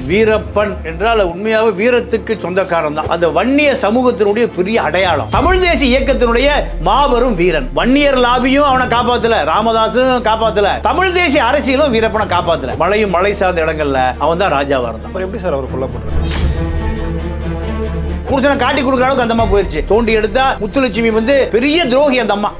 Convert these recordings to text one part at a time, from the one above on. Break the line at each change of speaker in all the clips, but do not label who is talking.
வீரப்பன் என்றால் உண்மையாவே வீரத்துக்கு சொந்தக்காரன் தான் அந்த வன்னிய சமூகத்தினுடைய பெரிய அடையாளம் தமிழ் தேசிய இயக்கத்தினுடைய மாபெரும் வீரன் வன்னியர் லாபியும் அவனை காப்பாத்தல ராமதாசும் காப்பாத்தல தமிழ் தேசிய அரசியலும் வீரப்பனை காப்பாத்தல மலையும் மலை சார்ந்த இடங்கள்ல அவன் தான் ராஜாவா இருந்தான்
அப்புறம் எப்படி சார் அவர் கொல்லப்படுறாரு
புருஷனை காட்டி கொடுக்குற அளவுக்கு அந்த அம்மா போயிருச்சு தோண்டி எடுத்தா முத்துலட்சுமி வந்து பெரிய துரோகி அந்த அம்மா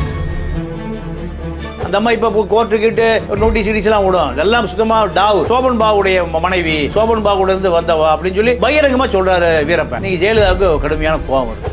அந்த அம்மா இப்ப கோர்ட்டு கிட்டு நோட்டீஸ் கிட்டீஸ் எல்லாம் விடும் இதெல்லாம் சுத்தமா டாவ் சோபன் பாவுடைய மனைவி சோபன் பாவோட இருந்து வந்தவா அப்படின்னு சொல்லி பகிரங்கமா சொல்றாரு வீரப்பன் நீங்க ஜெயலலிதாவுக்கு கடுமையான கோபம் வருது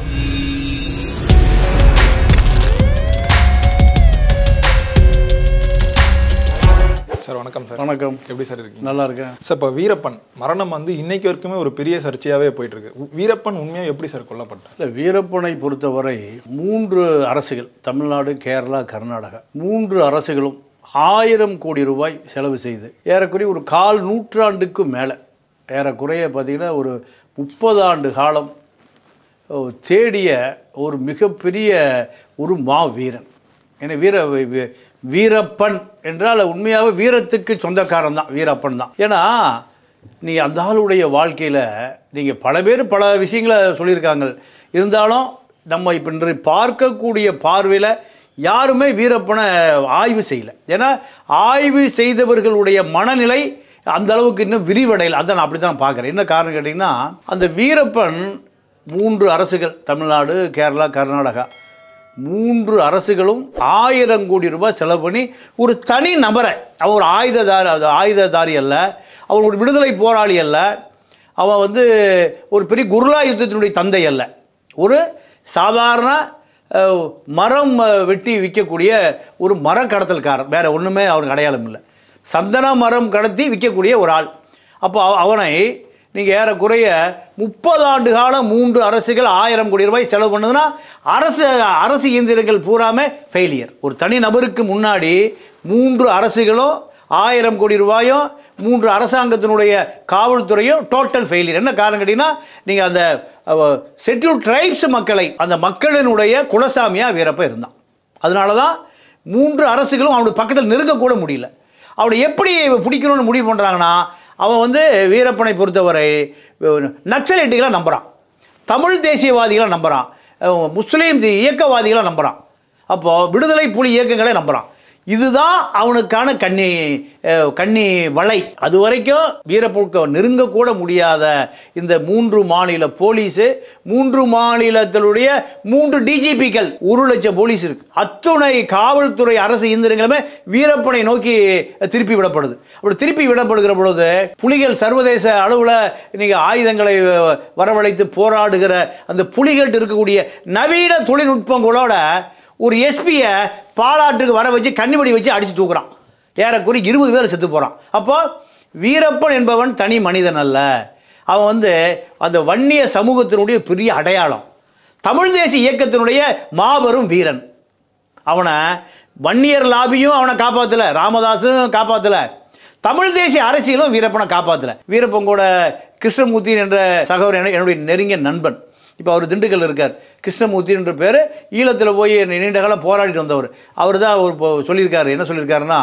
சார் வணக்கம் சார்
வணக்கம்
எப்படி சார் இருக்கீங்க
நல்லா இருக்கேன்
சார் இப்போ வீரப்பன் மரணம் வந்து இன்னைக்கு வரைக்குமே ஒரு பெரிய சர்ச்சையாவே போயிட்டு இருக்கு உ- வீரப்பன் உண்மையா எப்படி சார் கொல்லப்பட்டார்
இல்லை வீரப்பனை பொறுத்தவரை மூன்று அரசுகள் தமிழ்நாடு கேரளா கர்நாடகா மூன்று அரசுகளும் ஆயிரம் கோடி ரூபாய் செலவு செய்து ஏறக்குறைய ஒரு கால் நூற்றாண்டுக்கு மேலே ஏறக்குறைய பார்த்தீங்கன்னா ஒரு முப்பது ஆண்டு காலம் ஓ, தேடிய ஒரு மிகப்பெரிய ஒரு மாவீரன் ஏன்னா வீர வி- வி- வீரப்பன் என்றால் உண்மையாகவே வீரத்துக்கு சொந்தக்காரன் தான் வீரப்பன் தான் ஏன்னா நீங்கள் அந்த ஆளுடைய வாழ்க்கையில் நீங்கள் பல பேர் பல விஷயங்களை சொல்லியிருக்காங்க இருந்தாலும் நம்ம இப்போ இன்று பார்க்கக்கூடிய பார்வையில் யாருமே வீரப்பனை ஆய்வு செய்யலை ஏன்னா ஆய்வு செய்தவர்களுடைய மனநிலை அந்த அளவுக்கு இன்னும் விரிவடையலை அதை நான் அப்படி தான் பார்க்குறேன் என்ன காரணம் கேட்டிங்கன்னா அந்த வீரப்பன் மூன்று அரசுகள் தமிழ்நாடு கேரளா கர்நாடகா மூன்று அரசுகளும் ஆயிரம் கோடி ரூபாய் செலவு பண்ணி ஒரு தனி நபரை அவன் ஒரு ஆயுததாரி அது ஆயுததாரி அல்ல அவன் ஒரு விடுதலை போராளி அல்ல அவன் வந்து ஒரு பெரிய குருலா யுத்தத்தினுடைய தந்தை அல்ல ஒரு சாதாரண அஹ், மரம் அஹ், வெட்டி விற்கக்கூடிய ஒரு மர கடத்தல்காரன் வேற ஒன்றுமே அவனுக்கு அடையாளம் இல்லை சந்தன மரம் கடத்தி விற்கக்கூடிய ஒரு ஆள் அப்போ அவ- அவனை நீங்கள் ஏறக்குறைய முப்பது ஆண்டு காலம் மூன்று அரசுகள் ஆயிரம் கோடி ரூபாய் செலவு பண்ணுதுன்னா அரசு அரசு இயந்திரங்கள் பூராமே ஃபெயிலியர் ஒரு தனி நபருக்கு முன்னாடி மூன்று அரசுகளும் ஆயிரம் கோடி ரூபாயும் மூன்று அரசாங்கத்தினுடைய காவல்துறையும் டோட்டல் ஃபெயிலியர் என்ன காரணம் கேட்டிங்கன்னா நீங்கள் அந்த செட்டில் ட்ரைப்ஸ் மக்களை அந்த மக்களினுடைய குலசாமியாக வீரப்ப இருந்தான் அதனால தான் மூன்று அரசுகளும் அவனுடைய பக்கத்தில் நெருங்கக்கூட முடியல அவனை எப்படி பிடிக்கணும்னு முடிவு பண்ணுறாங்கன்னா அவன் வந்து வீரப்பனை பொறுத்தவரை நக்சலைட்டுகளை நம்புகிறான் தமிழ் தேசியவாதிகளை நம்புகிறான் அஹ் முஸ்லீம் தி- இயக்கவாதிகளை நம்புகிறான் அப்போது விடுதலை புலி இயக்கங்களை நம்புகிறான் இதுதான் அவனுக்கான கண்ணி அஹ், கண்ணி வலை அது வரைக்கும் வீரப்புழுக்க நெருங்கக்கூட முடியாத இந்த மூன்று மாநில போலீஸு மூன்று மாநிலத்தினுடைய மூன்று டிஜிபிக்கள் ஒரு லட்சம் போலீஸ் இருக்கு அத்துணை காவல்துறை அரசு இயந்திரங்களுமே வீரப்பனை நோக்கி திருப்பி விடப்படுது அப்படி திருப்பி விடப்படுகிற பொழுது புலிகள் சர்வதேச அளவில் இன்னைக்கு ஆயுதங்களை அஹ், வரவழைத்து போராடுகிற அந்த புலிகள்கிட்ட இருக்கக்கூடிய நவீன தொழில்நுட்பங்களோட ஒரு எஸ்பியை பாலாட்டுக்கு வர வச்சு கண்ணிவடி வச்சு அடித்து தூக்குறான் ஏறக்குறைய இருபது பேர் செத்து போகிறான் அப்போ வீரப்பன் என்பவன் தனி மனிதன் அல்ல அவன் வந்து அந்த வன்னிய சமூகத்தினுடைய பெரிய அடையாளம் தமிழ் தேசிய இயக்கத்தினுடைய மாபெரும் வீரன் அவனை வன்னியர் லாபியும் அவனை காப்பாற்றல ராமதாஸும் காப்பாற்றல தமிழ் தேசிய அரசியலும் வீரப்பனை காப்பாற்றல வீரப்பன் கூட கிருஷ்ணமூர்த்தி என்ற சகோதரன் என- என்னுடைய நெருங்கிய நண்பன் இப்போ அவர் திண்டுக்கல் இருக்கார் கிருஷ்ணமூர்த்தி என்ற பேர் ஈழத்தில் போய் நீண்ட காலம் போராடிட்டு வந்தவர் அவர் தான் ஒரு இப்போ சொல்லியிருக்காரு என்ன சொல்லியிருக்காருன்னா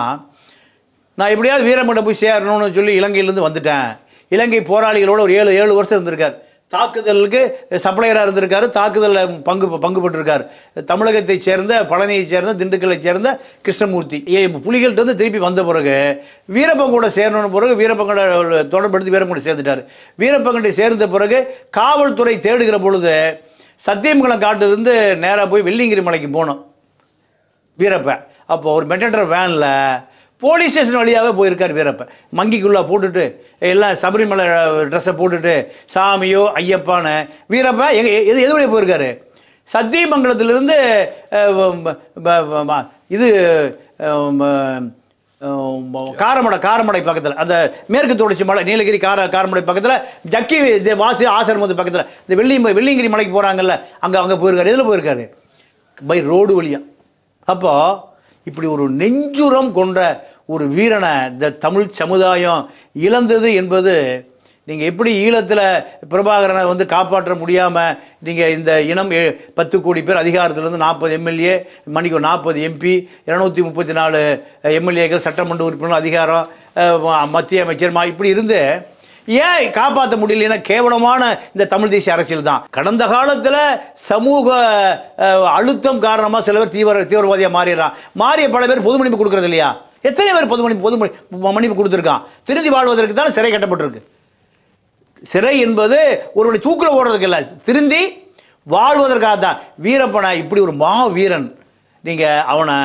நான் எப்படியாவது வீரமண்ட போய் சேரணும்னு சொல்லி இலங்கையிலேருந்து வந்துட்டேன் இலங்கை போராளிகளோட ஒரு ஏழு ஏழு வருஷம் இருந்திருக்கார் தாக்குதலுக்கு சப்ளையராக இருந்திருக்காரு தாக்குதலில் பங்கு பங்கு பெற்றிருக்கார் தமிழகத்தைச் சேர்ந்த பழனியைச் சேர்ந்த திண்டுக்கல்லைச் சேர்ந்த கிருஷ்ணமூர்த்தி ஏ, இப்ப புலிகள்ட்ட இருந்து திருப்பி வந்த பிறகு வீரப்பங்கூட சேரணும்னு பிறகு வீரப்பங்கூட தொடர்படுத்தி வீரப்பங்கூட சேர்ந்துட்டார் வீரப்பங்கூட சேர்ந்த பிறகு காவல்துறை தேடுகிற பொழுது சத்தியமங்கலம் காட்டிலிருந்து நேராக போய் வெள்ளிங்கிரி மலைக்கு போனோம் வீரப்பன் அப்போ ஒரு மெட்டண்டர் வேனில் போலீஸ் ஸ்டேஷன் வழியாகவே போயிருக்கார் வீரப்பன் மங்கிக்குள்ளே போட்டுட்டு எல்லாம் சபரிமலை ட்ரெஸ்ஸை போட்டுட்டு சாமியோ ஐயப்பான்னு வீரப்பன் எங்க எது எது வழியாக போயிருக்காரு சத்தியமங்கலத்திலிருந்து அஹ், ப- ப- ப- ப- இது அஹ், ம- அஹ், காரமடை காரமடை பக்கத்தில் அந்த மேற்கு தொடர்ச்சி மலை நீலகிரி கார காரமடை பக்கத்தில் ஜக்கி இது வாசி ஆசிரமத்து பக்கத்தில் இந்த வெள்ளி வெள்ளிங்கிரி மலைக்கு போகிறாங்கல்ல அங்கே அங்கே போயிருக்காரு எதில் போயிருக்காரு பை ரோடு வழியா அப்போ இப்படி ஒரு நெஞ்சுரம் கொண்ட ஒரு வீரனை இந்த தமிழ் சமுதாயம் இழந்தது என்பது நீங்கள் எப்படி ஈழத்தில் பிரபாகரனை வந்து காப்பாற்ற முடியாமல் நீங்கள் இந்த இனம் ஏ- பத்து கோடி பேர் அதிகாரத்திலிருந்து நாற்பது எம்எல்ஏ மணிக்கு நாற்பது எம்பி இரநூத்தி முப்பத்தி நாலு எம்எல்ஏக்கள் சட்டமன்ற உறுப்பினர் அதிகாரம் அஹ், மத்திய அமைச்சர் மா- இப்படி இருந்து ஏன் காப்பாற்ற முடியலன்னா கேவலமான இந்த தமிழ் தேசிய அரசியல் தான் கடந்த காலத்தில் சமூக அஹ், அழுத்தம் காரணமாக சில பேர் தீவிர தீவிரவாதியாக மாறிடுறான் மாறிய பல பேர் பொது மன்னிப்பு கொடுக்கறது இல்லையா எத்தனை பேர் பொது மன்னிப்பு பொது மன்னி- மன்னிப்பு கொடுத்துருக்கான் திருந்தி வாழ்வதற்கு தான் சிறை கட்டப்பட்டிருக்கு சிறை என்பது ஒருவனை தூக்கில் ஓடுறதுக்கு இல்லை திருந்தி வாழ்வதற்காக தான் வீரப்பனை இப்படி ஒரு மா வீரன் நீங்கள் அவனை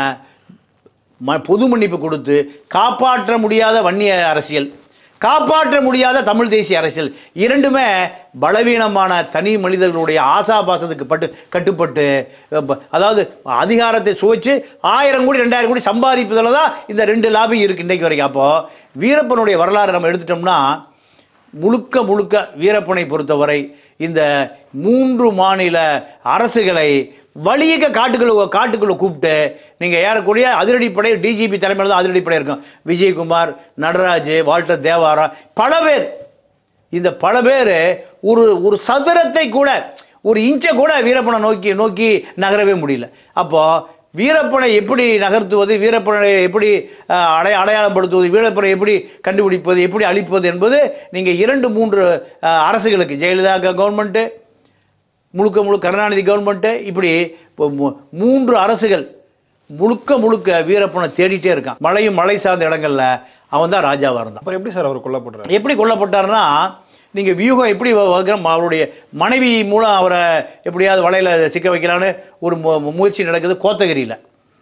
ம பொது மன்னிப்பு கொடுத்து காப்பாற்ற முடியாத வன்னிய அரசியல் காப்பாற்ற முடியாத தமிழ் தேசிய அரசியல் இரண்டுமே பலவீனமான தனி மனிதர்களுடைய ஆசாபாசத்துக்கு பட்டு கட்டுப்பட்டு ப- அதாவது அதிகாரத்தை சுவைச்சு ஆயிரம் கோடி ரெண்டாயிரம் கோடி சம்பாதிப்பதில் தான் இந்த ரெண்டு லாபி இருக்குது இன்றைக்கு வரைக்கும் அப்போது வீரப்பனுடைய வரலாறு நம்ம எடுத்துட்டோம்னா முழுக்க முழுக்க வீரப்பனை பொறுத்தவரை இந்த மூன்று மாநில அரசுகளை வழியக்க காட்டுக்குள்ள காட்டுக்குள்ள கூப்பிட்டு நீங்கள் ஏறக்கூடிய அதிரடிப்படை டிஜிபி தலைமையில் தான் அதிரடிப்படை இருக்கும் விஜயகுமார் நடராஜ் வால்டர் தேவாரா பல பேர் இந்த பல பேர் ஒரு ஒரு சதுரத்தை கூட ஒரு இன்ச்சை கூட வீரப்பனை நோக்கி நோக்கி நகரவே முடியல அப்போது வீரப்பனை எப்படி நகர்த்துவது வீரப்பனை எப்படி அஹ், அடை அடையாளப்படுத்துவது வீரப்பனை எப்படி கண்டுபிடிப்பது எப்படி அழிப்பது என்பது நீங்கள் இரண்டு மூன்று அஹ், அரசுகளுக்கு ஜெயலலிதா கவர்மெண்ட்டு முழுக்க முழுக்க கருணாநிதி கவர்மெண்ட்டு இப்படி இப்போ மூ- மூன்று அரசுகள் முழுக்க முழுக்க வீரப்பனை தேடிட்டே இருக்கான் மலையும் மலை சார்ந்த இடங்கள்ல அவன் தான் ராஜாவாக இருந்தான்
அப்புறம் எப்படி சார் அவர் கொல்லப்படுறாரு
எப்படி கொல்லப்பட்டார்னா நீங்கள் வியூகம் எப்படி வ- வகுக்கிறோம் அவருடைய மனைவி மூலம் அவரை எப்படியாவது வலையில் சிக்க வைக்கலான்னு ஒரு மு- முயற்சி நடக்குது கோத்தகிரியில்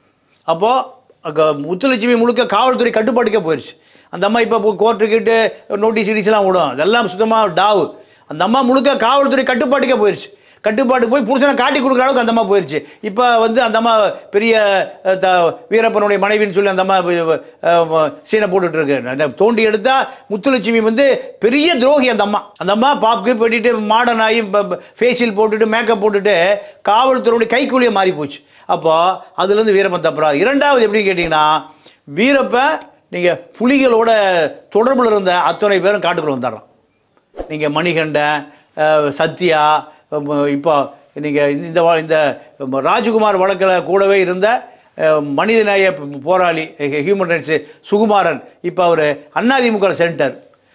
அப்போது முத்துலட்சுமி முழுக்க காவல்துறை கட்டுப்பாட்டுக்கே போயிடுச்சு அந்த அம்மா இப்போ கோர்ட்டுக்கிட்டு நோட்டீஸ் கிட்டீஸ்லாம் விடும் அதெல்லாம் சுத்தமாக டாவு அந்த அம்மா முழுக்க காவல்துறை கட்டுப்பாட்டுக்கே போயிடுச்சு கட்டுப்பாட்டுக்கு போய் புருஷனை காட்டி கொடுக்குற அளவுக்கு அந்த அம்மா போயிடுச்சு இப்போ வந்து அந்த அம்மா பெரிய அஹ், த வீரப்பனுடைய மனைவின்னு சொல்லி அந்த அம்மா அஹ், அஹ், சீனை போட்டுட்டு இருக்கு அந்த தோண்டி எடுத்தா முத்துலட்சுமி வந்து பெரிய துரோகி அந்த அம்மா அந்த அம்மா பாப்க்கு பண்ணிட்டு மாடர்ன் ஆகி ஃபேஷியல் போட்டுட்டு மேக்கப் போட்டுட்டு காவல்துறையுடைய கைக்கூலியை மாறி போச்சு அப்போ அதுலேருந்து வீரப்பன் தப்புறாரு இரண்டாவது எப்படின்னு கேட்டிங்கன்னா வீரப்பன் நீங்கள் புலிகளோட தொடர்பில் இருந்த அத்தனை பேரும் காட்டுக்குள்ள வந்துடுறான் நீங்கள் மணிகண்டன் அஹ், சத்யா அஹ், இப்போ நீங்கள் இந்த வா- இந்த ராஜகுமார் வழக்கில் கூடவே இருந்த அஹ், மனிதநேய போராளி ஹியூமன் ரைட்ஸ் சுகுமாரன் இப்போ அவர் அதிமுக சென்டர்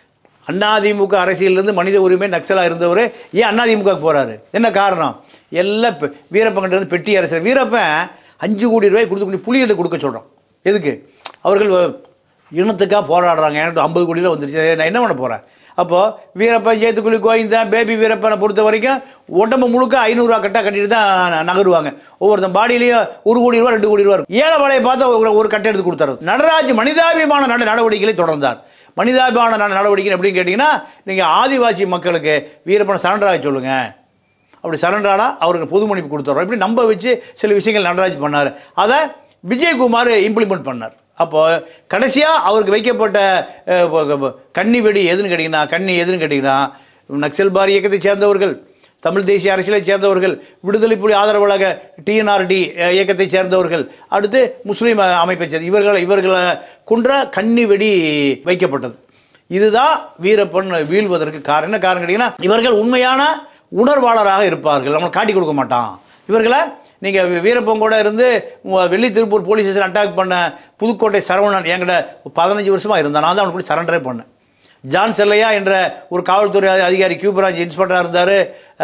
அதிமுக அரசியலிருந்து மனித உரிமை நக்சலாக இருந்தவர் ஏன் அதிமுக போகிறாரு என்ன காரணம் எல்லாம் பெ- வீரப்பன்கிட்ட இருந்து பெட்டி அரசியல் வீரப்பன் அஞ்சு கோடி ரூபாய் கொடுத்து கொண்டு புலிகிட்ட கொடுக்க சொல்கிறான் எதுக்கு அவர்கள் வ- இனத்துக்காக போராடுறாங்க எனக்கு ஐம்பது கோடி ரூபா வந்துருச்சு நான் என்ன பண்ண போகிறேன் அப்போது வீரப்பன் ஜேத்துக்குழி கோவிந்தன் பேபி வீரப்பனை பொறுத்த வரைக்கும் உடம்பு முழுக்க ஐநூறுரூவா கட்டாக கட்டிட்டு தான் ந- நகருவாங்க ஒவ்வொருத்தன் பாடியிலையும் ஒரு கோடி ரூபா ரெண்டு கோடி ரூபா இருக்கும் ஏழை வாழையை பார்த்து ஒரு ஒரு கட்டை எடுத்து கொடுத்தாரு நடராஜ் மனிதாபிமான நட நடவடிக்கைகளை தொடர்ந்தார் மனிதாபிமான நட- நடவடிக்கை எப்படின்னு கேட்டிங்கன்னா நீங்கள் ஆதிவாசி மக்களுக்கு வீரப்பனை சரண்டராக சொல்லுங்கள் அப்படி சரண்டரானா அவருக்கு பொது மன்னிப்பு கொடுத்துட்றோம் இப்படி நம்ப வச்சு சில விஷயங்கள் நடராஜ் பண்ணார் அதை விஜயகுமார் இம்ப்ளிமெண்ட் பண்ணார் அப்போ கடைசியாக அவருக்கு வைக்கப்பட்ட அஹ், ப- ப- கன்னி வெடி எதுன்னு கேட்டிங்கன்னா கன்னி எதுன்னு கேட்டிங்கன்னா நக்சல் பாரி இயக்கத்தை சேர்ந்தவர்கள் தமிழ் தேசிய அரசியலை சேர்ந்தவர்கள் விடுதலை புலி ஆதரவாளக டிஎன்ஆர்டி இயக்கத்தை சேர்ந்தவர்கள் அடுத்து முஸ்லீம் அமைப்பை சேர்ந்த இவர்களை இவர்களை கொன்ற கன்னி வெடி வைக்கப்பட்டது இதுதான் வீரப்பன் வீழ்வதற்கு காரணம் என்ன காரணம் கேட்டிங்கன்னா இவர்கள் உண்மையான உணர்வாளராக இருப்பார்கள் நம்மளை காட்டி கொடுக்க மாட்டான் இவர்களை நீங்கள் வீரப்பன் கூட இருந்து உ- வெள்ளி திருப்பூர் போலீஸ் ஸ்டேஷன் அட்டாக் பண்ண புதுக்கோட்டை சரவணன் என்கிட்ட பதினஞ்சு வருஷமாக இருந்தேன் நான் தான் அவனுக்கு கூட சரண்டரே பண்ணேன் ஜான் செல்லையா என்ற ஒரு காவல்துறை அதி- அதிகாரி கியூ பிரான்ச் இன்ஸ்பெக்டராக இருந்தார்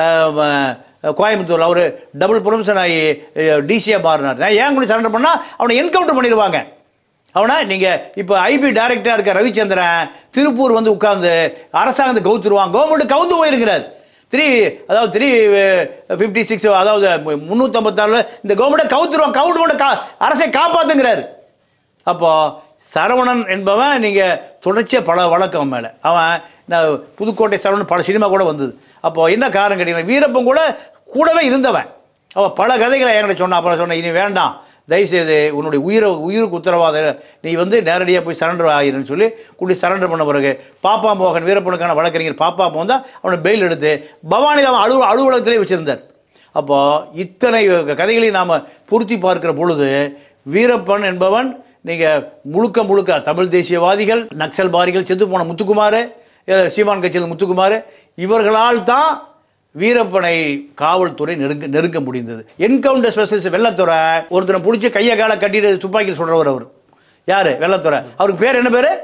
கோயம்புத்தூர் அவர் டபுள் ப்ரொமோஷன் ஆகி டிசியாக மாறினார் நான் ஏன் கூட சரண்டர் பண்ணால் அவனை என்கவுண்டர் பண்ணிடுவாங்க அவனை நீங்கள் இப்போ ஐபி டைரக்டராக இருக்க ரவிச்சந்திரன் திருப்பூர் வந்து உட்கார்ந்து அரசாங்கத்தை கவுத்துருவான் கவர்மெண்ட் கவுந்து போயிருக்கிறார் த்ரீ அதாவது த்ரீ ஃபிஃப்டி சிக்ஸ் அதாவது முந்நூற்றம்பத்தாறில் இந்த கவர்மெண்ட்டை கவுத்துருவான் கவுண்ட் கா அரசை காப்பாற்றுங்கிறாரு அப்போ சரவணன் என்பவன் நீங்கள் தொடர்ச்சியாக பல வழக்கம் மேலே அவன் நான் புதுக்கோட்டை சரவணன் பல சினிமா கூட வந்தது அப்போ என்ன காரணம் கேட்டீங்கன்னா வீரப்பன் கூட கூடவே இருந்தவன் அவன் பல கதைகளை என்கிட்ட சொன்னான் அப்புறம் சொன்னேன் இனி வேண்டாம் தயவுசெய்து உன்னுடைய உயிரை உயிருக்கு உத்தரவாதம் நீ வந்து நேரடியாக போய் சரண்டர் ஆகிருன்னு சொல்லி கூட்டி சரண்டர் பண்ண பிறகு பாப்பா மோகன் வீரப்பனுக்கான வழக்கறிஞர் பாப்பா மோகன் தான் அவனை பெயில் எடுத்து பவானியில் அவன் அலுவ அலுவலகத்திலே வச்சுருந்தார் அப்போது இத்தனை கதைகளையும் நாம் பொருத்தி பார்க்கிற பொழுது வீரப்பன் என்பவன் நீங்கள் முழுக்க முழுக்க தமிழ் தேசியவாதிகள் நக்சல்பாரிகள் செத்து போன முத்துக்குமார் அஹ் சீமான் கட்சியில் முத்துக்குமார் இவர்களால் தான் வீரப்பனை காவல்துறை நெருங்க நெருங்க முடிந்தது என்கவுண்டர் ஸ்பெஷலிஸ்ட் வெள்ளத்துறை ஒருத்தரை பிடிச்சி கையை காலை கட்டிட்டு துப்பாக்கியில் சொல்கிறவர் அவர் யார் வெள்ளத்துறை அவருக்கு பேர் என்ன பேர்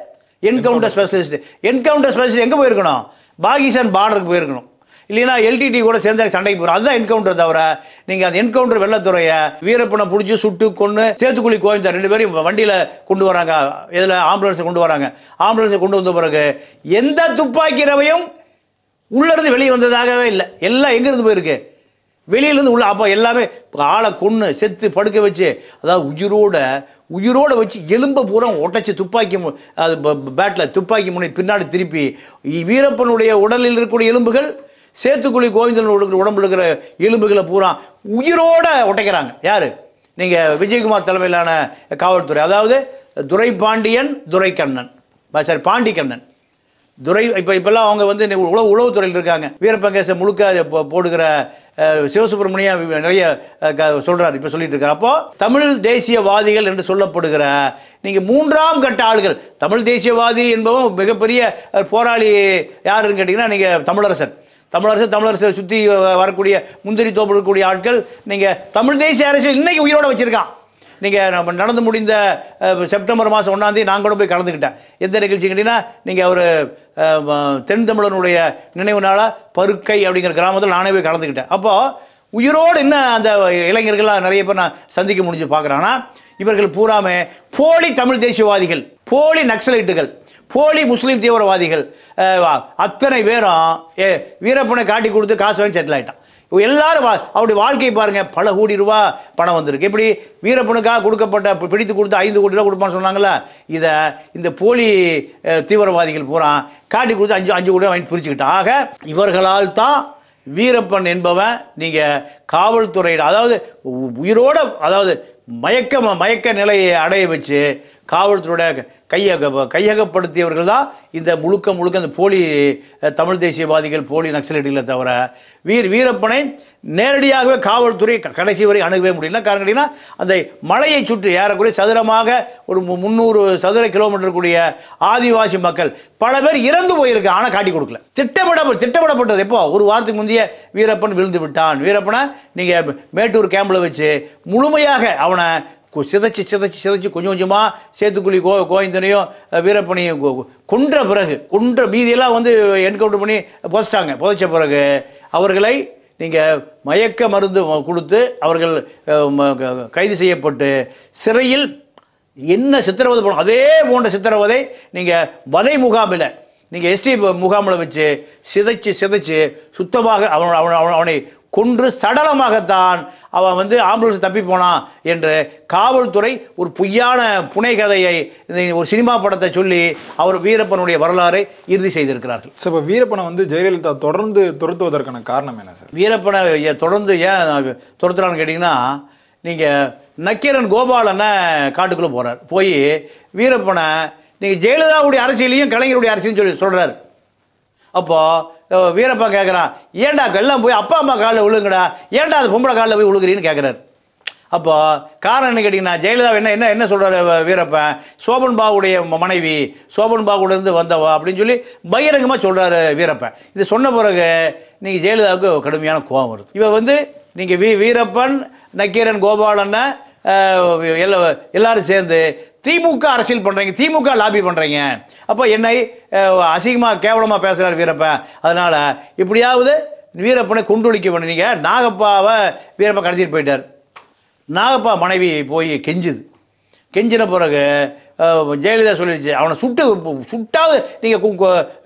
என்கவுண்டர் ஸ்பெஷலிஸ்ட் என்கவுண்டர் ஸ்பெஷலிஸ்ட் எங்கே போயிருக்கணும் பாகிஸ்தான் பார்டருக்கு போயிருக்கணும் இல்லைன்னா எல்டிடி கூட சேர்ந்து சண்டைக்கு போகிறோம் அதுதான் என்கவுண்டர் தவிர நீங்கள் அந்த என்கவுண்டர் வெள்ளத்துறையை வீரப்பனை பிடிச்சி சுட்டு கொன்று சேத்துக்குழி கோயந்தார் ரெண்டு பேரையும் வண்டியில் கொண்டு வராங்க இதில் ஆம்புலன்ஸை கொண்டு வராங்க ஆம்புலன்ஸை கொண்டு வந்த பிறகு எந்த துப்பாக்கி ரவையும் உள்ளிருந்து வெளியே வந்ததாகவே இல்லை எல்லாம் எங்கேருந்து போயிருக்கு வெளியிலேருந்து உள்ள அப்போ எல்லாமே ஆளை கொன்று செத்து படுக்க வச்சு அதாவது உயிரோட உயிரோட வச்சு எலும்பை பூரா உடைச்சி துப்பாக்கி மு- அது பேட்டில் துப்பாக்கி முனை பின்னாடி திருப்பி இ- வீரப்பனுடைய உடலில் இருக்கக்கூடிய எலும்புகள் சேத்துக்குழி கோவிந்தன் இருக்கிற உடம்புல இருக்கிற எலும்புகளை பூரா உயிரோட உடைக்கிறாங்க யார் நீங்கள் விஜயகுமார் தலைமையிலான காவல்துறை அதாவது துரைபாண்டியன் துரைக்கண்ணன் சாரி பாண்டிக்கண்ணன் துரை இப்போ இப்போல்லாம் அவங்க வந்து இன்னைக்கு உளவு உளவுத்துறையில் இருக்காங்க வீரப்பங்கேச முழுக்க அதை போ- போடுகிற அஹ், சிவசுப்பிரமணியா வி- நிறைய அஹ், க- சொல்றாரு இப்போ சொல்லிட்டு இருக்காரு அப்போ தமிழ் தேசியவாதிகள் என்று சொல்லப்படுகிற நீங்க மூன்றாம் கட்ட ஆளுகள் தமிழ் தேசியவாதி என்பவன் மிகப்பெரிய அஹ், போராளி யாருன்னு கேட்டிங்கன்னா நீங்க தமிழரசன் தமிழரசு தமிழரசை சுற்றி வரக்கூடிய முந்திரி தோப்பு இருக்கக்கூடிய ஆட்கள் நீங்கள் தமிழ் தேசிய அரசியல் இன்னைக்கு உயிரோட வச்சிருக்கான் நீங்கள் நம்ம நடந்து முடிந்த அஹ், செப்டம்பர் மாதம் ஒன்றாந்தேதி நான் கூட போய் கலந்துக்கிட்டேன் எந்த நிகழ்ச்சி கேட்டிங்கன்னா நீங்கள் ஒரு அஹ், ம- தென் தமிழனுடைய நினைவு நாளாக பருக்கை அப்படிங்கிற கிராமத்தில் நானே போய் கலந்துக்கிட்டேன் அப்போது உயிரோடு இன்னும் அந்த இளைஞர்கள்லாம் நிறைய பேர் நான் சந்திக்க முடிஞ்சு பார்க்குறேன் ஆனால் இவர்கள் பூராமே போலி தமிழ் தேசியவாதிகள் போலி நக்சலைட்டுகள் போலி முஸ்லீம் தீவிரவாதிகள் அஹ், அத்தனை பேரும் ஏ வீரப்பனை காட்டி கொடுத்து காசு வாங்கி செட்டில் ஆயிட்டான் இவங்க எல்லாரும் வா- அவருடைய வாழ்க்கை பாருங்க பல கோடி ரூபா பணம் வந்திருக்கு எப்படி வீரப்பனுக்காக கொடுக்கப்பட்ட பி- பிடித்து கொடுத்து ஐந்து கோடி ரூபா கொடுப்பான்னு சொன்னாங்கல்ல இதை இந்த போலி அஹ், தீவிரவாதிகள் பூரா காட்டி கொடுத்து அஞ்சு அஞ்சு கோடி ரூபா வாங்கி பிரிச்சுக்கிட்டான் ஆக இவர்களால் தான் வீரப்பன் என்பவன் நீங்கள் காவல்துறையிட அதாவது உ- உயிரோட அதாவது மயக்க மயக்க நிலையை அடைய வச்சு காவல்துறையோட கையக கையகப்படுத்தியவர்கள் தான் இந்த முழுக்க முழுக்க இந்த போலி அஹ், தமிழ் தேசியவாதிகள் போலி நக்சலைட்டுகளை தவிர வீர் வீரப்பனை நேரடியாகவே காவல்துறை க- கடைசி வரை அணுகவே முடியல காரணம் கேட்டீங்கன்னா அந்த மலையை சுற்றி ஏறக்குறைய சதுரமாக ஒரு மு- முந்நூறு சதுர கிலோமீட்டர் கூடிய ஆதிவாசி மக்கள் பல பேர் இறந்து போயிருக்கு ஆனால் காட்டி கொடுக்கல திட்டமிட திட்டமிடப்பட்டது எப்போ ஒரு வாரத்துக்கு முந்தைய வீரப்பன் விழுந்து விட்டான் வீரப்பனை நீங்கள் மேட்டூர் கேம்பில் வச்சு முழுமையாக அவனை கு- சிதைச்சு சிதைச்சு சிதைச்சு கொஞ்சம் கொஞ்சமாக சேத்துக்குழி கோ கோவிந்தனையும் அஹ், வீரப்பனையும் கொ- கொ- கொன்ற பிறகு கொன்ற மீதியெல்லாம் வந்து என்கவுண்டர் பண்ணி புதைச்சிட்டாங்க புதைச்ச பிறகு அவர்களை நீங்கள் மயக்க மருந்து கொடுத்து அவர்கள் அஹ், ம- க- கைது செய்யப்பட்டு சிறையில் என்ன சித்திரவதை போன அதே போன்ற சித்திரவதை நீங்கள் வதை முகாமில் நீங்கள் எஸ்டி முகாமில் வச்சு சிதைச்சு சிதைச்சு சுத்தமாக அவன் அவன் அவன் அவனை கொன்று சடலமாகத்தான் அவன் வந்து ஆம்புலன்ஸ் தப்பி போனான் என்று காவல்துறை ஒரு பொய்யான புனைகதையை இந்த ஒரு சினிமா படத்தை சொல்லி அவர் வீரப்பனுடைய வரலாறை இறுதி செய்திருக்கிறார்கள்
சார் இப்போ வீரப்பனை வந்து ஜெயலலிதா தொடர்ந்து துரத்துவதற்கான காரணம் என்ன சார்
வீரப்பனை ஏ- தொடர்ந்து ஏன் துரத்துறான்னு கேட்டிங்கன்னா நீங்கள் நக்கீரன் கோபாலனை காட்டுக்குள்ளே போகிறார் போய் வீரப்பனை நீங்கள் ஜெயலலிதாவுடைய அரசியலையும் கலைஞருடைய அரசியலையும் சொல்லி சொல்கிறார் அப்போ அஹ், வீரப்பா கேட்குறான் ஏன்டா எல்லாம் போய் அப்பா அம்மா காலில் விழுங்கடா ஏன்டா அது பொம்பளை காலில் போய் விழுகுறீன்னு கேட்குறாரு அப்போ காரணம் என்ன கேட்டிங்கன்னா ஜெயலலிதா என்ன என்ன என்ன சொல்கிறாரு வீரப்பன் சோபன் பாபுடைய ம- மனைவி சோபன் பாபுலேருந்து வந்தவா அப்படின்னு சொல்லி பகிரங்கமாக சொல்கிறாரு வீரப்பன் இது சொன்ன பிறகு நீங்கள் ஜெயலலிதாவுக்கு கடுமையான கோபம் வருது இவ வந்து நீங்கள் வீ வீரப்பன் நக்கீரன் கோபாலனை அஹ், எல்லா எல்லாரும் சேர்ந்து திமுக அரசியல் பண்ணுறீங்க திமுக லாபி பண்ணுறீங்க அப்போ என்னை அசிங்கமாக கேவலமாக பேசுகிறார் வீரப்பன் அதனால் இப்படியாவது வீரப்பனை கொண்டொழிக்க வேண்டும் நீங்கள் நாகப்பாவை வீரப்பன் கடத்திட்டு போயிட்டார் நாகப்பா மனைவி போய் கெஞ்சுது கெஞ்சின பிறகு அஹ், ஜெயலலிதா சொல்லிடுச்சு அவனை சுட்டு சுட்டாவது நீங்கள்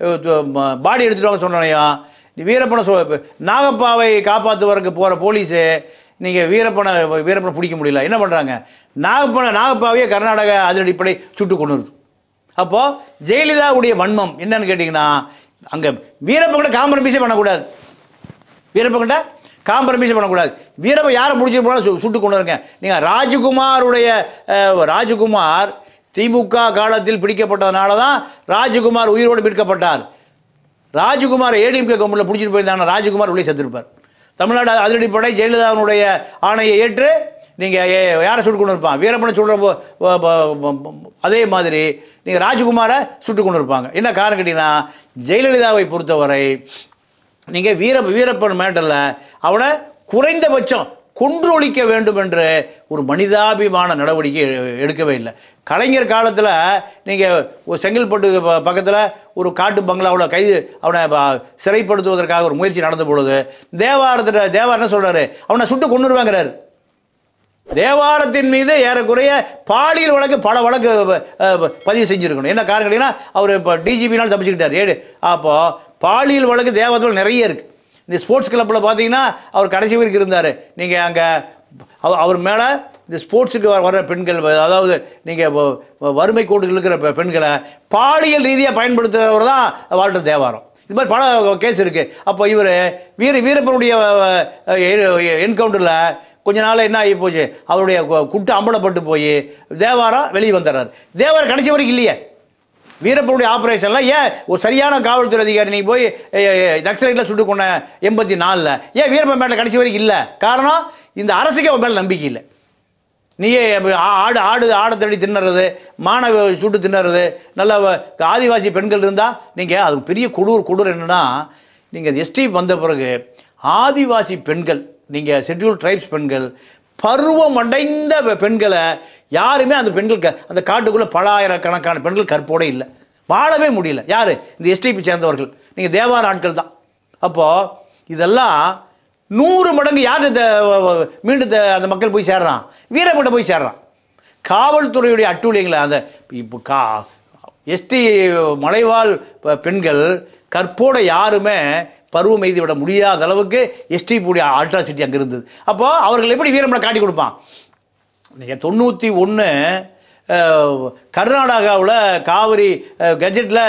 பாடி எடுத்துட்டு வாங்க சொன்னையா நீ வீரப்பனை சொ நாகப்பாவை காப்பாற்றுவதற்கு போகிற போலீஸு நீங்கள் வீரப்பனை வீரப்பனை பிடிக்க முடியல என்ன பண்ணுறாங்க நாகப்பனை நாகப்பாவையே கர்நாடக அதிரடிப்படை சுட்டு கொண்டு வருது அப்போது ஜெயலலிதாவுடைய வன்மம் என்னன்னு கேட்டிங்கன்னா அங்கே வீரப்பன் கூட காம்ப்ரமைஸே பண்ணக்கூடாது வீரப்பங்கிட்ட காம்ப்ரமைஸ் பண்ணக்கூடாது வீரப்ப யாரை பிடிச்சி போனாலும் சு சுட்டு கொண்டு வருங்க நீங்கள் ராஜகுமாருடைய அஹ், ராஜகுமார் திமுக காலத்தில் பிடிக்கப்பட்டதுனால தான் ராஜகுமார் உயிரோடு மீட்கப்பட்டார் ராஜகுமார் ஏடிஎம்கே கவர்மெண்ட்டில் பிடிச்சிட்டு போயிருந்தாங்கன்னா ராஜகுமார் உள்ளே செத்துருப்பார் தமிழ்நாடு அதிரடிப்படை ஜெயலலிதாவினுடைய ஆணையை ஏற்று நீங்கள் யாரை சுட்டு கொண்டு இருப்பான் வீரப்பனை சுடுற போ- போ- போ- போ- அதே மாதிரி நீங்கள் ராஜகுமாரை சுட்டு கொண்டு இருப்பாங்க என்ன காரணம் கேட்டிங்கன்னா ஜெயலலிதாவை பொறுத்தவரை நீங்கள் வீர வீரப்பன் மேட்டரில் அவனை குறைந்தபட்சம் கொன்று ஒழிக்க வேண்டும் என்று ஒரு மனிதாபிமான நடவடிக்கை எ- எடுக்கவே இல்லை கலைஞர் காலத்தில் நீங்கள் ஒரு செங்கல்பட்டு பக்கத்தில் ஒரு காட்டு பங்களாவில் கைது அவனை ப- சிறைப்படுத்துவதற்காக ஒரு முயற்சி நடந்த பொழுது தேவாரத்தில் தேவார் என்ன சொல்கிறாரு அவனை சுட்டு கொண்டுருவாங்கிறாரு தேவாரத்தின் மீது ஏறக்குறைய பாலியல் வழக்கு பல வழக்கு அஹ், பதிவு செஞ்சுருக்கணும் என்ன காரணம் கேட்டீங்கன்னா அவர் இப்போ டிஜிபினால் தப்பிச்சுக்கிட்டார் ஏடு அப்போ பாலியல் வழக்கு தேவாரத்தில் நிறைய இருக்குது இந்த ஸ்போர்ட்ஸ் கிளப்பில் பார்த்தீங்கன்னா அவர் கடைசி வரைக்கும் இருந்தார் நீங்கள் அங்கே அவர் மேலே இந்த ஸ்போர்ட்ஸுக்கு வர வர பெண்கள் அதாவது நீங்கள் வறுமை கோட்டுகள் இருக்கிற பெ- பெண்களை பாலியல் ரீதியாக பயன்படுத்துகிறவர் தான் வாழ்ற தேவாரம் இது மாதிரி பல கேஸ் இருக்குது அப்போ இவர் வீர வீரப்பனுடைய என்கவுண்டரில் கொஞ்ச நாள் என்ன ஆகி போச்சு அவருடைய கு- குட்டு அம்பலப்பட்டு போய் தேவாரம் வெளியே வந்துடுறாரு தேவாரம் கடைசி வரைக்கும் இல்லையே வீரப்பனுடைய ஆப்ரேஷனில் ஏன் ஒரு சரியான காவல்துறை அதிகாரி நீங்கள் போய் நக்சலைட்டில் சுட்டு கொண்ட எண்பத்தி நாலில் ஏன் வீரப்பன் மேட்டில் கடைசி வரைக்கும் இல்லை காரணம் இந்த அரசுக்கே அவன் மேலே நம்பிக்கை இல்லை நீயே இப்ப ஆ- ஆடு ஆடு ஆடை தேடி தின்னுறது மானவ சுட்டு தின்னுறது நல்ல வ- ஆதிவாசி பெண்கள் இருந்தால் நீங்கள் அதுக்கு பெரிய கொடூர் கொடூர் என்னன்னா நீங்கள் எஸ்டி வந்த பிறகு ஆதிவாசி பெண்கள் நீங்கள் ஷெட்யூல் ட்ரைப்ஸ் பெண்கள் பருவம் அடைந்த பெ- பெண்களை யாருமே அந்த பெண்கள் க- அந்த காட்டுக்குள்ளே பல ஆயிரக்கணக்கான பெண்கள் கற்போட இல்லை வாழவே முடியல யார் இந்த எஸ்டிபி சேர்ந்தவர்கள் நீங்கள் தேவார ஆட்கள் தான் அப்போது இதெல்லாம் நூறு மடங்கு யார் இந்த வ- வ- மீண்டும் இந்த அந்த மக்கள் போய் சேர்றான் வீரப்பட்ட போய் சேர்றான் காவல்துறையுடைய அட்டூழியங்களை அந்த இப்போ கா எஸ்டி மலைவாழ் ப- பெண்கள் கற்போட யாருமே பருவம் எய்தி விட முடியாத அளவுக்கு எஸ்டி கூடிய அல்ட்ராசிட்டி அங்கே இருந்தது அப்போ அவர்கள் எப்படி வீரமலை காட்டி கொடுப்பான் நீங்கள் தொண்ணூற்றி ஒன்று கர்நாடகாவில் காவிரி கெஜெட்டில்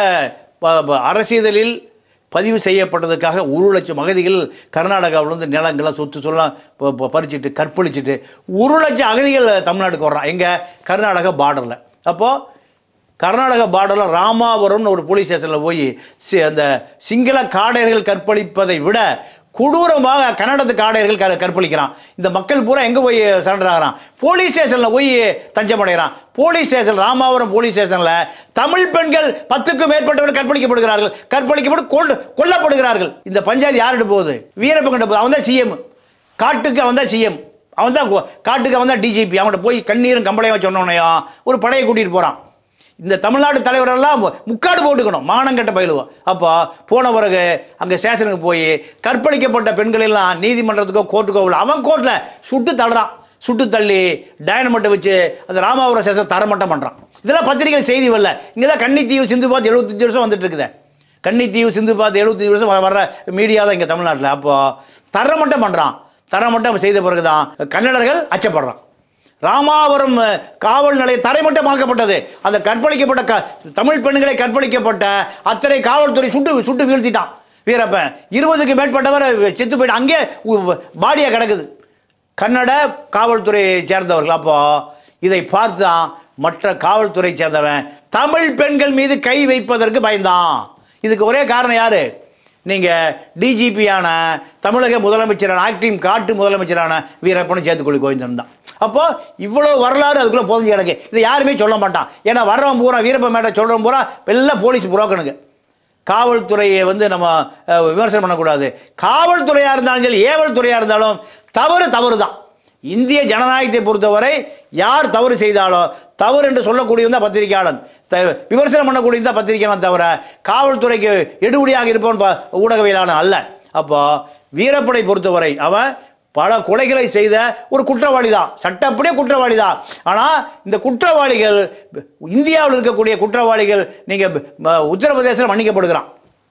அரசியலில் பதிவு செய்யப்பட்டதுக்காக ஒரு லட்சம் அகதிகள் கர்நாடகாவிலேருந்து நிலங்கள்லாம் சொத்து சொல்லலாம் ப- ப- பறிச்சுட்டு கற்பழிச்சிட்டு ஒரு லட்சம் அகதிகள் தமிழ்நாட்டுக்கு வர்றான் எங்கே கர்நாடகா பார்டரில் அப்போது கர்நாடக பார்டரில் ராமாபுரம்னு ஒரு போலீஸ் ஸ்டேஷனில் போய் சி- அந்த சிங்கள காடையர்கள் கற்பழிப்பதை விட கொடூரமாக கன்னடத்து காடையர்கள் க கற்பழிக்கிறான் இந்த மக்கள் பூரா எங்கே போய் சரண்டர் ஆகிறான் போலீஸ் ஸ்டேஷனில் போய் தஞ்சம் அடைகிறான் போலீஸ் ஸ்டேஷன் ராமாபுரம் போலீஸ் ஸ்டேஷனில் தமிழ் பெண்கள் பத்துக்கும் மேற்பட்டவர்கள் கற்பழிக்கப்படுகிறார்கள் கற்பழிக்கப்பட்டு கொல் கொல்லப்படுகிறார்கள் இந்த பஞ்சாயத்து யார்கிட்ட போகுது வீரப்பங்கிட்ட போகுது அவன் தான் சிஎம் காட்டுக்கு அவன் தான் சிஎம் அவன் தான் காட்டுக்கு அவன் தான் டிஜிபி அவன்கிட்ட போய் கண்ணீரும் கம்பளையும் சொன்னோனையும் ஒரு படையை கூட்டிகிட்டு போகிறான் இந்த தமிழ்நாடு தலைவரெல்லாம் மு- முக்காடு போட்டுக்கணும் மானங்கட்ட பயிலுவோம் அப்போ போன பிறகு அங்கே ஸ்டேஷனுக்கு போய் கற்பழிக்கப்பட்ட பெண்கள் எல்லாம் நீதிமன்றத்துக்கோ கோர்ட்டுக்கோ உள்ள அவன் கோர்ட்டில் சுட்டு தள்ளுறான் சுட்டு தள்ளி டைனமெண்ட்டை வச்சு அந்த ராமாபுரம் ஸ்டேஷன் தரமட்டம் பண்ணுறான் இதெல்லாம் பத்திரிகை செய்தி வரல இங்கே தான் கன்னித்தீவு சிந்து பார்த்து எழுபத்தஞ்சு வருஷம் வந்துட்டு இருக்குதே கன்னித்தீவு சிந்து பார்த்து எழுபத்தஞ்சு வருஷம் வ- வர்ற மீடியா தான் இங்கே தமிழ்நாட்டில் அப்போது தரமட்டம் பண்ணுறான் தரமட்டம் செய்த பிறகு தான் கன்னடர்கள் அச்சப்படுறான் ராமாபுரம் அஹ், காவல் நிலைய தரைமட்டமாக்கப்பட்டது அந்த கற்பழிக்கப்பட்ட க தமிழ் பெண்களை கற்பழிக்கப்பட்ட அத்தனை காவல்துறை சுட்டு சுட்டு வீழ்த்திட்டான் வீரப்பன் இருபதுக்கு மேற்பட்டவர் செத்து போயிட்டு அங்கே பாடியாக கிடக்குது கன்னட காவல்துறையை சேர்ந்தவர்கள் அப்போ இதை பார்த்து தான் மற்ற காவல்துறை சேர்ந்தவன் தமிழ் பெண்கள் மீது கை வைப்பதற்கு பயந்தான் இதுக்கு ஒரே காரணம் யாரு நீங்கள் டிஜிபியான தமிழக முதலமைச்சரான ஆக்டிங் காட்டு முதலமைச்சரான வீரப்பனும் சேர்த்துக்கொள்ளி கோவிந்தன் தான் அப்போ இவ்வளோ வரலாறு அதுக்குள்ளே புதஞ்சு கிடக்கு இதை யாருமே சொல்ல மாட்டான் ஏன்னா வர்றவன் பூரா வீரப்பன் மேட்ட சொல்கிறவன் பூரா எல்லாம் போலீஸ் புரோக்கனுங்க காவல்துறையை வந்து நம்ம அஹ், விமர்சனம் பண்ணக்கூடாது காவல்துறையாக இருந்தாலும் சரி ஏவல் துறையாக இருந்தாலும் தவறு தவறு தான் இந்திய ஜனநாயகத்தை பொறுத்தவரை யார் தவறு செய்தாலும் தவறு என்று சொல்லக்கூடியவன் தான் பத்திரிகையாளன் த விமர்சனம் பண்ணக்கூடியவன் தான் பத்திரிகையாளன் தவிர காவல்துறைக்கு எடுபடியாக இருப்பவன் ப- ஊடகவியலாளன் அல்ல அப்போ வீரப்படை பொறுத்தவரை அவன் பல கொலைகளை செய்த ஒரு குற்றவாளி தான் சட்டப்படியே குற்றவாளி தான் ஆனால் இந்த குற்றவாளிகள் இந்தியாவில் இருக்கக்கூடிய குற்றவாளிகள் நீங்கள் உத்தரப்பிரதேசத்தில் மன்னிக்கப்படுகிறான்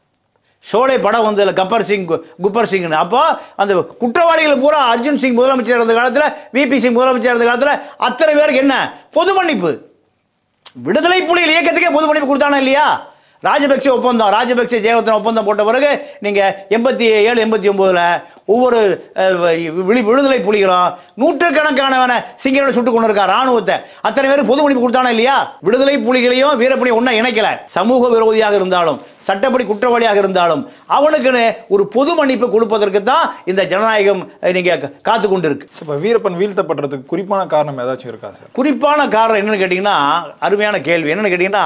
ஷோலை படம் வந்ததில் கப்பர் சிங் கு- குப்பர் சிங்னு அப்போ அந்த குற்றவாளிகள் பூரா அர்ஜுன் சிங் முதலமைச்சர் இருந்த காலத்தில் விபி சிங் முதலமைச்சர் இருந்த காலத்தில் அத்தனை பேருக்கு என்ன பொது மன்னிப்பு விடுதலை புலிகள் இயக்கத்துக்கே பொது மன்னிப்பு கொடுத்தானே இல்லையா ராஜபக்சே ஒப்பந்தம் ராஜபக்சே ஜெயவர்தன் ஒப்பந்தம் போட்ட பிறகு நீங்கள் எண்பத்தி ஏழு எண்பத்தி ஒம்போதில் ஒவ்வொரு அஹ், விழி விடுதலை புலிகளும் நூற்றுக்கணக்கானவன சிங்களோட சுட்டு கொண்டு இருக்கா ராணுவத்தை அத்தனை பேருக்கு பொது மன்னிப்பு கொடுத்தானே இல்லையா விடுதலை புலிகளையும் வீரப்படி ஒன்றா இணைக்கல சமூக விரோதியாக இருந்தாலும் சட்டப்படி குற்றவாளியாக இருந்தாலும் அவனுக்குன்னு ஒரு பொது மன்னிப்பு கொடுப்பதற்கு தான் இந்த ஜனநாயகம் நீங்கள் காத்து கொண்டு இருக்கு
இப்போ வீரப்பன் வீழ்த்தப்படுறதுக்கு குறிப்பான காரணம் ஏதாச்சும் இருக்கா சார்
குறிப்பான காரணம் என்னன்னு கேட்டிங்கன்னா அருமையான கேள்வி என்னன்னு கேட்டிங்கன்னா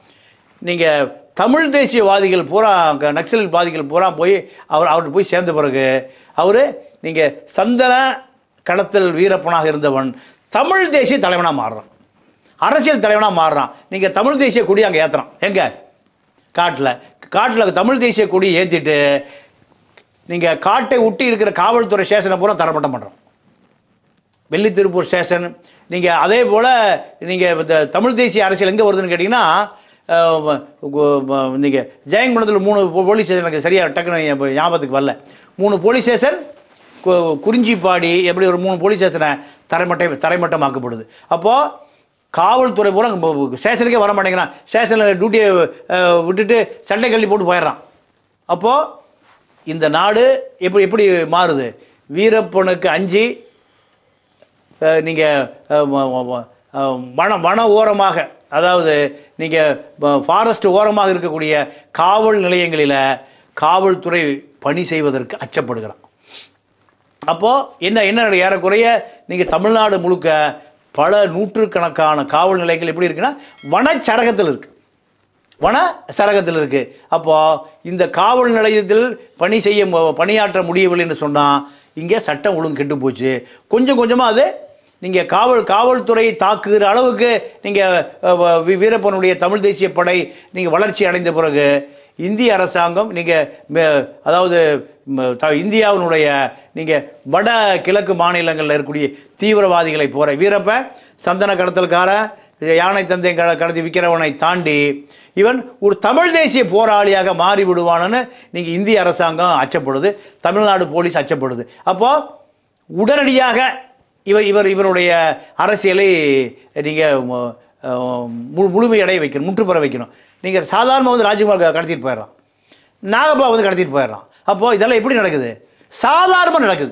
நீங்கள் தமிழ் தேசியவாதிகள் பூரா க- நக்சல் வாதிகள் பூரா போய் அவர் அவர்கிட்ட போய் சேர்ந்த பிறகு அவர் நீங்கள் சந்தன களத்தில் வீரப்பனாக இருந்தவன் தமிழ் தேசிய தலைவனாக மாறுறான் அரசியல் தலைவனாக மாறுறான் நீங்கள் தமிழ் தேசிய கொடி அங்கே ஏற்றுறான் எங்கே காட்டில் காட்டில் தமிழ் தேசிய கொடி ஏற்றிட்டு நீங்கள் காட்டை ஒட்டி இருக்கிற காவல்துறை ஸ்டேஷனை பூரா தரப்பட்டம் பண்ணுறோம் வெள்ளி திருப்பூர் ஸ்டேஷன் நீங்கள் அதே போல் நீங்கள் இந்த தமிழ் தேசிய அரசியல் எங்கே வருதுன்னு கேட்டிங்கன்னா நீங்கள் ஜெயங்குணத்தில் மூணு போ- போலீஸ் ஸ்டேஷன் எனக்கு சரியாக டக்குன்னு ஞா- ஞாபகத்துக்கு வரல மூணு போலீஸ் ஸ்டேஷன் கு- குறிஞ்சிப்பாடி எப்படி ஒரு மூணு போலீஸ் ஸ்டேஷனை தரைமட்டை தரைமட்டமாக்கப்படுது அப்போது காவல்துறை பூரா அங்க போ- ஸ்டேஷனுக்கே வர மாட்டேங்கிறான் ஸ்டேஷனில் டியூட்டியை அஹ், விட்டுட்டு சட்டை கள்ளி போட்டு போயிடுறான் அப்போது இந்த நாடு எப்படி எப்படி மாறுது வீரப்பனுக்கு அஞ்சு நீங்கள் வன வன ஓரமாக அதாவது நீங்கள் ஃபாரஸ்ட் ஓரமாக இருக்கக்கூடிய காவல் நிலையங்களில் காவல்துறை பணி செய்வதற்கு அச்சப்படுகிறான் அப்போது என்ன என்ன நடக்குது? ஏறக்குறைய நீங்கள் தமிழ்நாடு முழுக்க பல நூற்றுக்கணக்கான காவல் நிலையங்கள் எப்படி இருக்குன்னா வனச்சரகத்தில் இருக்குது வன சரகத்தில் இருக்குது அப்போது இந்த காவல் நிலையத்தில் பணி செய்ய மு- பணியாற்ற முடியவில்லைன்னு சொன்னால் இங்கே சட்டம் ஒழுங்கு கெட்டு போச்சு கொஞ்சம் கொஞ்சமாக அது நீங்கள் காவல் காவல்துறையை தாக்குகிற அளவுக்கு நீங்கள் வீரப்பனுடைய தமிழ் தேசிய படை நீங்கள் வளர்ச்சி அடைந்த பிறகு இந்திய அரசாங்கம் நீங்கள் அதாவது ம, த- இந்தியாவினுடைய நீங்கள் வட கிழக்கு மாநிலங்களில் இருக்கக்கூடிய தீவிரவாதிகளை போகிற வீரப்ப சந்தன கடத்தல்காரன் யானை தந்தை க கடத்தி விற்கிறவனை தாண்டி இவன் ஒரு தமிழ் தேசிய போராளியாக மாறி விடுவான்னு நீங்கள் இந்திய அரசாங்கம் அச்சப்படுது தமிழ்நாடு போலீஸ் அச்சப்படுது அப்போது உடனடியாக இவர் இவர் இவருடைய அரசியலை நீங்கள் முழுமையடைய வைக்கணும் முற்றுப்பெற வைக்கணும் நீங்கள் சாதாரணமாக வந்து ராஜ்குமார் க- கடத்திட்டு போயிடறான் நாகப்பா வந்து கடத்திட்டு போயிடுறான் அப்போது இதெல்லாம் எப்படி நடக்குது சாதாரணமாக நடக்குது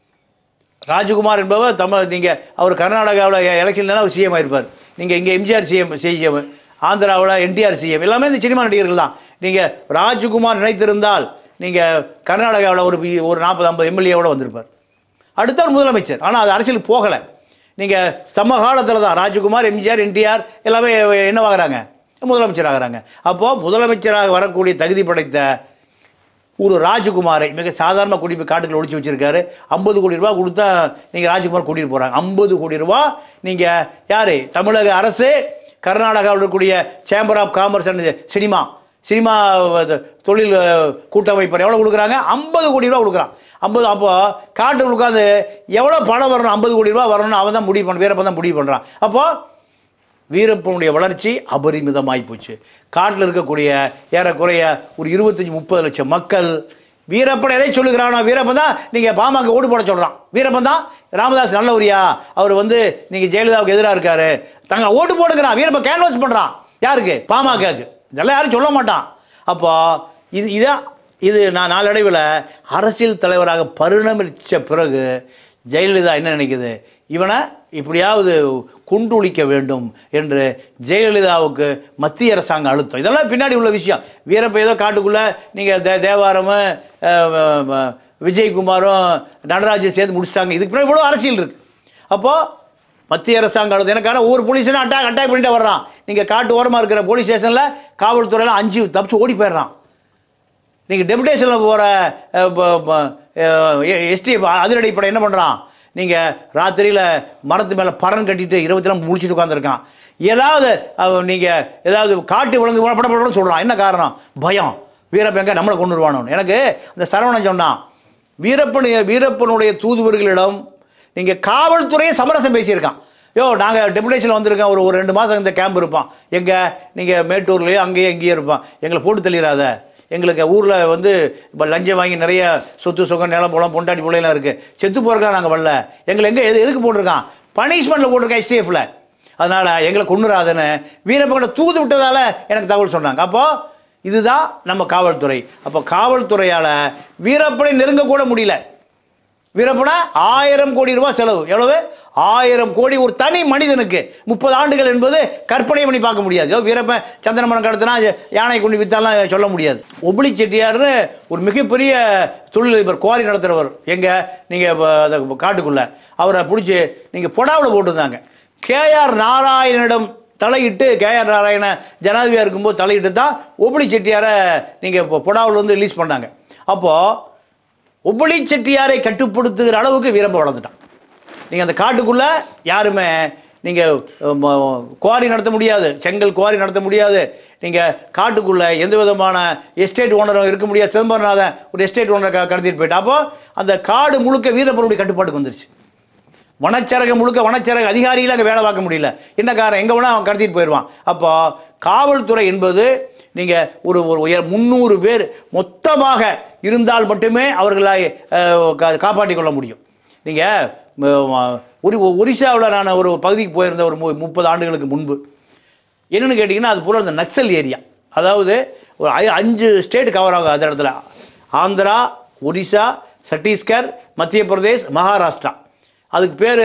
ராஜகுமார் என்பவர் தமிழ் நீங்கள் அவர் கர்நாடகாவில் எலெக்ஷன்லாம் அவர் சிஎம் ஆயிருப்பார் நீங்கள் இங்கே எம்ஜிஆர் சிஎம் சிஎம் ஆந்திராவில் என்டிஆர் சிஎம் எல்லாமே இந்த சினிமா நடிகர்கள் தான் நீங்கள் ராஜகுமார் நினைத்திருந்தால் நீங்கள் கர்நாடகாவில் ஒரு பி- ஒரு நாற்பது ஐம்பது எம்எல்ஏவோட வந்திருப்பார் அடுத்தவர் முதலமைச்சர் ஆனால் அது அரசியலுக்கு போகலை நீங்கள் சமகாலத்தில் தான் ராஜகுமார் எம்ஜிஆர் என்டிஆர் எல்லாமே என்னவாகிறாங்க முதலமைச்சர் ஆகிறாங்க அப்போது முதலமைச்சராக வரக்கூடிய தகுதி படைத்த ஒரு ராஜகுமாரை மிக சாதாரண குடி போய் காட்டுக்குள்ள ஒழிச்சு வச்சிருக்காரு ஐம்பது கோடி ரூபா கொடுத்தா நீங்கள் ராஜகுமார் கூட்டிட்டு போகிறாங்க ஐம்பது கோடி ரூபா நீங்கள் யார் தமிழக அரசு கர்நாடகாவில் இருக்கக்கூடிய chamber of commerce and cinema cinema அஹ், தொழில் அஹ், கூட்டமைப்பர் எவ்வளோ கொடுக்குறாங்க ஐம்பது கோடி ரூபா கொடுக்குறான் ஐம்பது அப்போ காட்டுக்கு உட்காந்து எவ்வளோ பணம் வரணும் ஐம்பது கோடி ரூபா வரணும்னு அவன் தான் முடிவு பண்ண வீரப்பன் தான் முடிவு பண்ணுறான் அப்போது வீரப்பனுடைய வளர்ச்சி அபரிமிதமாகி போச்சு காட்டில் இருக்கக்கூடிய ஏறக்குறைய ஒரு இருபத்தஞ்சி முப்பது லட்சம் மக்கள் வீரப்பன் எதை சொல்லுகிறானோ வீரப்பன் தான் நீங்கள் பாமக ஓடு போட சொல்கிறான் வீரப்பன் தான் ராமதாஸ் நல்லவரியா அவர் வந்து நீங்கள் ஜெயலலிதாவுக்கு எதிராக இருக்காரு தங்க ஓட்டு போடுங்கிறான் வீரப்பன் கேன்வாஸ் பண்ணுறான் யாருக்கு பாமகக்கு இதெல்லாம் யாரும் சொல்ல மாட்டான் அப்போ இது இதான் இது நான் நாளடைவில் அரசியல் தலைவராக பரிணமிச்ச பிறகு ஜெயலலிதா என்ன நினைக்குது இவனை இப்படியாவது கொண்டொழிக்க வேண்டும் என்று ஜெயலலிதாவுக்கு மத்திய அரசாங்கம் அழுத்தம் இதெல்லாம் பின்னாடி உள்ள விஷயம் வீரப்ப ஏதோ காட்டுக்குள்ளே நீங்கள் தே தேவாரமும் அஹ், அஹ், விஜயகுமாரும் நடராஜும் சேர்ந்து முடிச்சிட்டாங்க இதுக்கு பின்னாடி இவ்வளோ அரசியல் இருக்குது அப்போது மத்திய அரசாங்கம் அழுது எனக்கான ஒவ்வொரு போலீஸனும் அட்டாக் அட்டாக் பண்ணிட்டு வர்றான் நீங்கள் காட்டு ஓரமாக இருக்கிற போலீஸ் ஸ்டேஷனில் காவல்துறையில் அஞ்சு தப்பிச்சு ஓடி போயிடுறான் நீங்கள் டெபுடேஷனில் போகிற எஸ்டிஎஃப் அதிரடிப்படை என்ன பண்ணுறான் நீங்கள் ராத்திரியில் மரத்து மேலே பறன் கட்டிட்டு இருபத்தி நாலு முடிச்சுட்டு உட்காந்துருக்கான் ஏதாவது நீங்கள் ஏதாவது காட்டு விலங்கு பட பட சொல்கிறான் என்ன காரணம் பயம் வீரப்பங்க நம்மளை கொண்டு வருவானோன்னு எனக்கு அந்த சரவணன் சொன்னான் வீரப்பன் வீரப்பனுடைய தூதுவர்களிடம் நீங்கள் காவல்துறையை சமரசம் பேசியிருக்கான் யோ நாங்கள் டெபுடேஷனில் வந்திருக்கோம் ஒரு ஒரு ரெண்டு மாதம் இந்த கேம்ப் இருப்பான் எங்கே நீங்கள் மேட்டூர்லேயோ அங்கேயோ இங்கேயோ இருப்பான் எங்களை போட்டு தள்ளிடாத எங்களுக்கு ஊரில் வந்து இப்போ லஞ்சம் வாங்கி நிறைய சொத்து சுகம் நிலம் புலம் பொண்டாட்டி பிள்ளைலாம் இருக்குது செத்து போகிறக்கா நாங்கள் வரல எங்களை எங்கே எது எதுக்கு போட்டிருக்கான் பனிஷ்மெண்ட்டில் போட்டிருக்கேன் எஸ்டிஎஃப்ல அதனால் எங்களை கொண்டுறாதுன்னு வீரப்பகனை தூது விட்டதால எனக்கு தகவல் சொன்னாங்க அப்போது இதுதான் நம்ம காவல்துறை அப்போ காவல்துறையால் வீரப்பனை நெருங்கக்கூட முடியல வீரப்பனா ஆயிரம் கோடி ரூபாய் செலவு எவ்வளவு ஆயிரம் கோடி ஒரு தனி மனிதனுக்கு முப்பது ஆண்டுகள் என்பது கற்பனை பண்ணி பார்க்க முடியாது ஏதோ வீரப்பன் சந்திரமரம் கடத்தினா யானை கொண்டு வித்தாலாம் சொல்ல முடியாது ஒபிலி செட்டியார்னு ஒரு மிகப்பெரிய தொழிலதிபர் குவாரி நடத்துகிறவர் எங்கே நீங்கள் காட்டுக்குள்ளே அவரை பிடிச்சி நீங்கள் பொடாவில் போட்டிருந்தாங்க கேஆர் நாராயணனிடம் தலையிட்டு கேஆர் நாராயண ஜனாதிபதியாக இருக்கும்போது தலையிட்டு தான் ஒபிலி செட்டியாரை நீங்கள் இப்போ பொடாவில் வந்து ரிலீஸ் பண்ணாங்க அப்போது ஒப்பளி செட்டியாரை கட்டுப்படுத்துகிற அளவுக்கு வீரப்ப வளர்ந்துட்டான் நீங்கள் அந்த காட்டுக்குள்ளே யாருமே நீங்கள் குவாரி நடத்த முடியாது செங்கல் குவாரி நடத்த முடியாது நீங்கள் காட்டுக்குள்ளே எந்த விதமான எஸ்டேட் ஓனரும் இருக்க முடியாது சிதம்பரநாதன் ஒரு எஸ்டேட் ஓனரை க கடத்திட்டு போயிட்டா அப்போ அந்த காடு முழுக்க வீரப்பனுடைய கட்டுப்பாட்டுக்கு வந்துருச்சு வனச்சரகம் முழுக்க வனச்சரக அதிகாரிகளை அங்கே வேலை பார்க்க முடியல என்ன காரணம் எங்கே வேணால் அவன் கடத்திட்டு போயிடுவான் அப்போ காவல்துறை என்பது நீங்கள் ஒரு ஒரு உயர் முந்நூறு பேர் மொத்தமாக இருந்தால் மட்டுமே அவர்களை அஹ், கா- காப்பாற்றிக் கொள்ள முடியும் நீங்கள் ஒரு ஒரிசாவில் நான் ஒரு பகுதிக்கு போயிருந்த ஒரு மு- முப்பது ஆண்டுகளுக்கு முன்பு என்னென்னு கேட்டிங்கன்னா அது பூரா இந்த நக்சல் ஏரியா அதாவது ஒரு ஐ- அஞ்சு ஸ்டேட் கவர் ஆகும் அந்த இடத்துல ஆந்திரா ஒரிசா சத்தீஸ்கர் மத்திய பிரதேஷ் மகாராஷ்டிரா அதுக்கு பேர்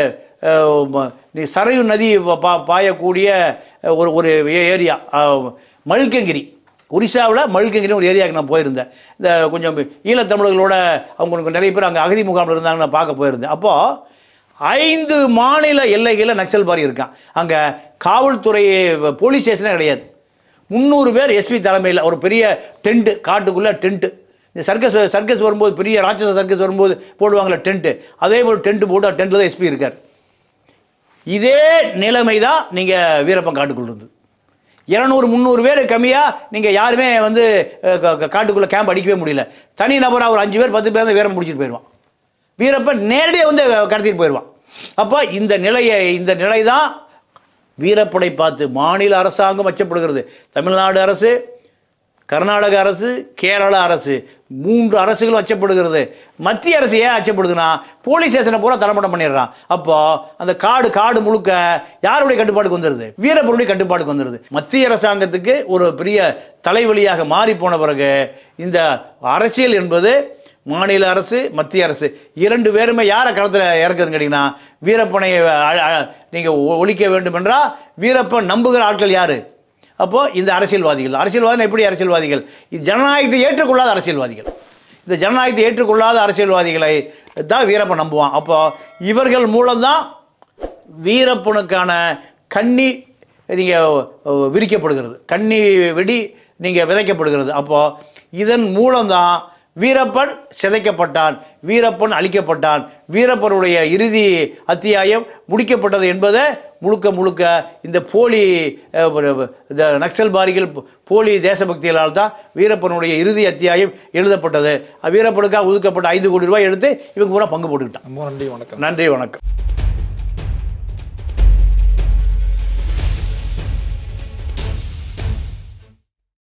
நீ சரையு நதி பா- பா பாயக்கூடிய ஒரு ஒரு ஏ- ஏரியா அஹ், மல்கங்கிரி ஒரிசாவில் மல்கங்கிரி ஒரு ஏரியாவுக்கு நான் போயிருந்தேன் இந்த கொஞ்சம் ஈழத்தமிழர்களோட அவங்க நிறைய பேர் அங்கே அகதி முகாமில் இருந்தாங்க நான் பார்க்க போயிருந்தேன் அப்போது ஐந்து மாநில எல்லைகளில் நக்சல் பாரி இருக்கான் அங்கே காவல்துறை போலீஸ் ஸ்டேஷனே கிடையாது முந்நூறு பேர் எஸ்பி தலைமையில் ஒரு பெரிய டென்ட்டு காட்டுக்குள்ளே டென்ட்டு இந்த சர்க்கஸ் சர்க்கஸ் வரும்போது பெரிய ராட்சச சர்க்கஸ் வரும்போது போடுவாங்களே டென்ட்டு அதே போல் டென்ட்டு போட்டு டென்ட்டில் தான் எஸ்பி இருக்கார் இதே நிலைமை தான் நீங்கள் வீரப்பன் காட்டுக்குள்ள இருந்து இரநூறு முந்நூறு பேர் கம்மியாக நீங்கள் யாருமே வந்து அஹ், கா- கா- காட்டுக்குள்ளே கேம்ப் அடிக்கவே முடியல தனி நபராக ஒரு அஞ்சு பேர் பத்து பேர் தான் வீரம் முடிச்சிட்டு போயிடுவான் வீரப்பன் நேரடியாக வந்து கடத்திட்டு போயிடுவான் அப்போ இந்த நிலையை இந்த நிலை தான் வீரப்படை பார்த்து மாநில அரசாங்கம் அச்சப்படுகிறது தமிழ்நாடு அரசு கர்நாடக அரசு கேரள அரசு மூன்று அரசுகளும் அச்சப்படுகிறது மத்திய அரசு ஏன் அச்சப்படுதுன்னா போலீஸ் ஸ்டேஷனை பூரா தரமட்டம் பண்ணிடுறான் அப்போ அந்த காடு காடு முழுக்க யாருடைய கட்டுப்பாட்டுக்கு வந்துடுது வீரப்பனுடைய கட்டுப்பாட்டுக்கு வந்துடுது மத்திய அரசாங்கத்துக்கு ஒரு பெரிய தலைவலியாக மாறி போன பிறகு இந்த அரசியல் என்பது மாநில அரசு மத்திய அரசு இரண்டு பேருமே யாரை களத்தில் இறக்குதுன்னு கேட்டிங்கன்னா வீரப்பனை நீங்கள் ஒழிக்க வேண்டும் என்றால் வீரப்பன் நம்புகிற ஆட்கள் யார் அப்போது இந்த அரசியல்வாதிகள் அரசியல்வாதிகள் எப்படி அரசியல்வாதிகள் இது ஜனநாயகத்தை ஏற்றுக்கொள்ளாத அரசியல்வாதிகள் இந்த ஜனநாயகத்தை ஏற்றுக்கொள்ளாத அரசியல்வாதிகளை தான் வீரப்பன் நம்புவான் அப்போ இவர்கள் மூலம்தான் வீரப்பனுக்கான கண்ணி நீங்கள் விரிக்கப்படுகிறது கண்ணி வெடி நீங்கள் விதைக்கப்படுகிறது அப்போது இதன் மூலம்தான் வீரப்பன் சிதைக்கப்பட்டான் வீரப்பன் அழிக்கப்பட்டான் வீரப்பனுடைய இறுதி அத்தியாயம் முடிக்கப்பட்டது என்பதை முழுக்க முழுக்க இந்த போலி அஹ், ஒரு- இந்த நக்சல்பாரிகள் போலி தேசபக்திகளால் தான் வீரப்பனுடைய இறுதி அத்தியாயம் எழுதப்பட்டது வீரப்பனுக்காக ஒதுக்கப்பட்ட ஐந்து கோடி ரூபாய் எடுத்து இவங்க பூரா பங்கு போட்டுக்கிட்டான்
ரொம்ப நன்றி வணக்கம்
நன்றி வணக்கம்